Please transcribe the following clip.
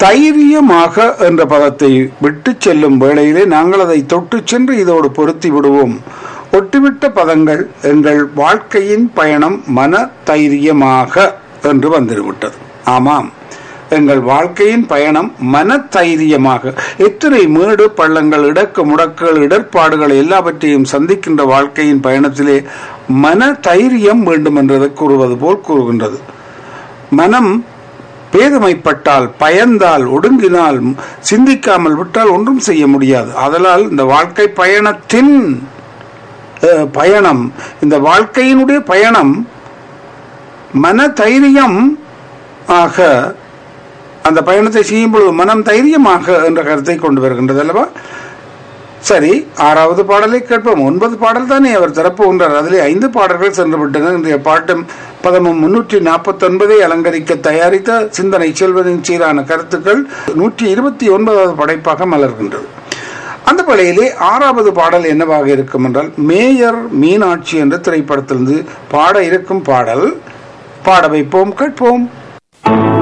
தைரியமாக என்ற பதத்தை விட்டு செல்லும் வேளையிலே நாங்கள் அதை தொட்டு சென்று இதோடு பொருத்தி விடுவோம் ஒட்டுவிட்ட பதங்கள் எங்கள் வாழ்க்கையின் பயணம் மன தைரியமாக என்று வந்துவிட்டது ஆமாம் எங்கள் வாழ்க்கையின் பயணம் மன தைரியமாக எத்தனை மேடு பள்ளங்கள் இடக்கு முடக்குகள் இடர்பாடுகள் எல்லாவற்றையும் சந்திக்கின்ற வாழ்க்கையின் பயணத்திலே மன தைரியம் வேண்டும் என்றதை கூறுவது போல் கூறுகின்றது மனம் பேதமைப்பட்டால் பயந்தால் ஒடுங்கினால் சிந்திக்காமல் விட்டால் ஒன்றும் செய்ய முடியாது அதனால் இந்த வாழ்க்கை பயணத்தின் அஹ், பயணம் இந்த வாழ்க்கையினுடைய பயணம் மன தைரியம் ஆக அந்த பயணத்தை செய்யும் பொழுது மனம் தைரியமாக என்ற கருத்தை கொண்டு வருகின்றது அல்லவா சரி ஆறாவது பாடலை கேட்போம் ஒன்பது பாடல் தானே அவர் தரப்போகின்றார் அதிலே ஐந்து பாடல்கள் சென்று விட்டன இன்றைய பாட்டும் பதமும் முன்னூற்றி நாற்பத்தி ஒன்பதை அலங்கரிக்க தயாரித்த சிந்தனை செல்வதின் சீரான கருத்துக்கள் நூற்றி இருபத்தி ஒன்பதாவது படைப்பாக மலர்கின்றது அந்த படையிலே ஆறாவது பாடல் என்னவாக இருக்கும் என்றால் மேயர் மீனாட்சி என்ற திரைப்படத்திலிருந்து பாட இருக்கும் பாடல் பாட வைப்போம் கேட்போம்